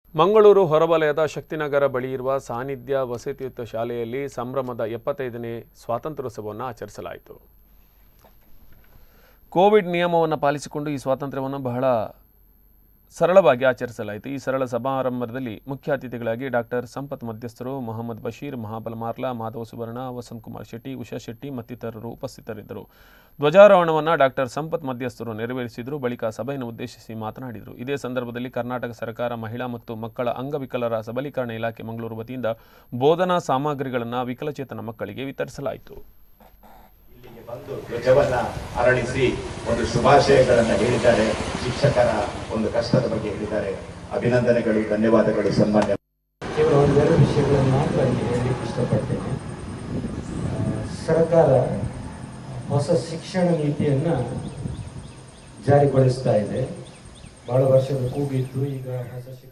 ಮಂಗಳೂರು ಹೊರವಲಯದ ಶಕ್ತಿನಗರ ಬಳಿ ಇರುವ ಸಾನ್ನಿಧ್ಯ ವಸತಿಯುತ ಶಾಲೆಯಲ್ಲಿ ಸಂಭ್ರಮದ ಎಪ್ಪತ್ತೈದನೇ ಸ್ವಾತಂತ್ರ್ಯೋತ್ಸವವನ್ನು ಆಚರಿಸಲಾಯಿತು ಕೋವಿಡ್ ನಿಯಮವನ್ನು ಪಾಲಿಸಿಕೊಂಡು ಈ ಸ್ವಾತಂತ್ರ್ಯವನ್ನು ಬಹಳ ಸರಳವಾಗಿ ಆಚರಿಸಲಾಯಿತು ಈ ಸರಳ ಸಮಾರಂಭದಲ್ಲಿ ಮುಖ್ಯ ಅತಿಥಿಗಳಾಗಿ ಡಾಕ್ಟರ್ ಸಂಪತ್ ಮಧ್ಯಸ್ಥರು ಮೊಹಮ್ಮದ್ ಬಶೀರ್ ಮಹಾಬಲ ಮಾರ್ಲಾ ಮಾಧವ ಸುವರ್ಣ ವಸಂತ್ ಕುಮಾರ್ ಶೆಟ್ಟಿ ಉಷಾ ಶೆಟ್ಟಿ ಮತ್ತಿತರರು ಉಪಸ್ಥಿತರಿದ್ದರು ಧ್ವಜಾರೋಹಣವನ್ನು ಡಾಕ್ಟರ್ ಸಂಪತ್ ಮಧ್ಯಸ್ಥರು ನೆರವೇರಿಸಿದರು ಬಳಿಕ ಸಭೆಯನ್ನು ಉದ್ದೇಶಿಸಿ ಮಾತನಾಡಿದರು ಇದೇ ಸಂದರ್ಭದಲ್ಲಿ ಕರ್ನಾಟಕ ಸರ್ಕಾರ ಮಹಿಳಾ ಮತ್ತು ಮಕ್ಕಳ ಅಂಗವಿಕಲರ ಸಬಲೀಕರಣ ಇಲಾಖೆ ಮಂಗಳೂರು ವತಿಯಿಂದ ಬೋಧನಾ ಸಾಮಗ್ರಿಗಳನ್ನು ವಿಕಲಚೇತನ ಮಕ್ಕಳಿಗೆ ವಿತರಿಸಲಾಯಿತು ಇಲ್ಲಿಗೆ ಬಂದು ಧ್ವಜವನ್ನ ಅರಳಿಸಿ ಒಂದು ಶುಭಾಶಯಗಳನ್ನ ಹೇಳಿದ್ದಾರೆ ಶಿಕ್ಷಕರ ಒಂದು ಕಷ್ಟದ ಬಗ್ಗೆ ಹೇಳಿದ್ದಾರೆ ಅಭಿನಂದನೆಗಳು ಧನ್ಯವಾದಗಳು ಸನ್ಮಾನ್ಯ ಕೇವಲ ಒಂದೆರಡು ವಿಷಯಗಳನ್ನು ಮಾತ್ರ ಇಲ್ಲಿ ಹೇಳಲಿಕ್ಕೆ ಇಷ್ಟಪಡ್ತೇನೆ ಆ, ಸರ್ಕಾರ ಹೊಸ ಶಿಕ್ಷಣ ನೀತಿಯನ್ನು ಜಾರಿಗೊಳಿಸ್ತಾ ಇದೆ ಬಹಳ ವರ್ಷದ ಕೂಗಿತ್ತು ಈಗ ಹೊಸ ಶಿಕ್ಷಣ